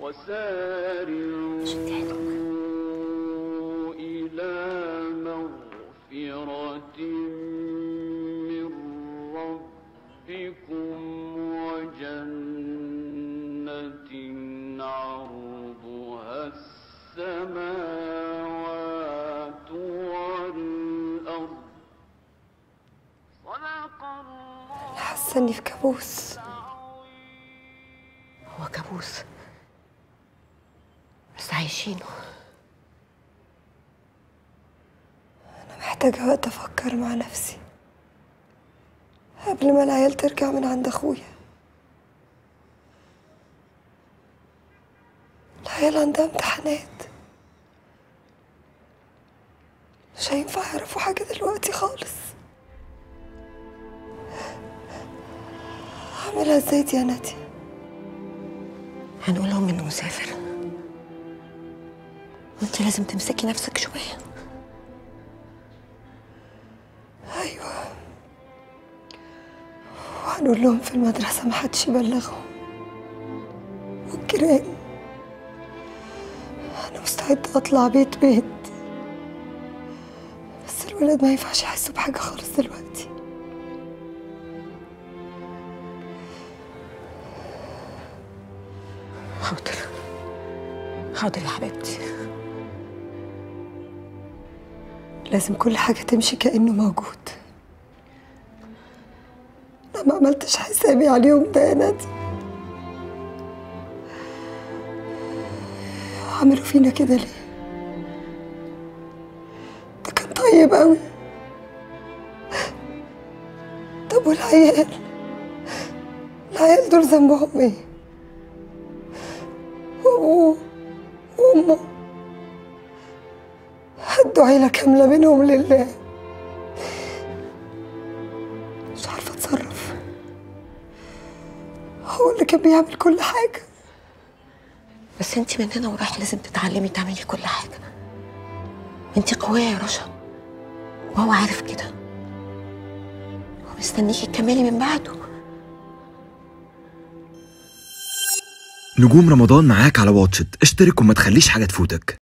وسارعوا إلى مغفرة من ربكم وجنة عرضها السماوات والأرض صدق الله حاسه اني في كابوس هو كابوس بس عايشينه انا محتاجه وقت افكر مع نفسي قبل ما العيال ترجع من عند اخويا العيال عندها امتحانات مش هينفع يعرفوا حاجه دلوقتي خالص هعملها ازاي دي يا ناديه هنقول لهم انه مسافر وانت لازم تمسكي نفسك شويه ايوه وهنقول لهم في المدرسه محدش يبلغهم والجيران انا مستعده اطلع بيت بيت بس الولاد ما ينفعش يحسوا بحاجه خالص دلوقتي حاضر حاضر يا حبيبتي لازم كل حاجه تمشي كانه موجود انا ما عملتش حسابي على اليوم ده يا نادي عملوا فينا كده ليه ده كان طيب قوي طب والعيال العيال دول ذنبهم ايه وابوه وامه هدوا عيلة كاملة منهم لله مش عارفة اتصرف هو اللي كان بيعمل كل حاجة بس انت من هنا ورايح لازم تتعلمي تعملي كل حاجه انت قويه يا رشا وهو عارف كده هو مستنيكي تكملي من بعده نجوم رمضان معاك على واتشت اشترك وما تخليش حاجة تفوتك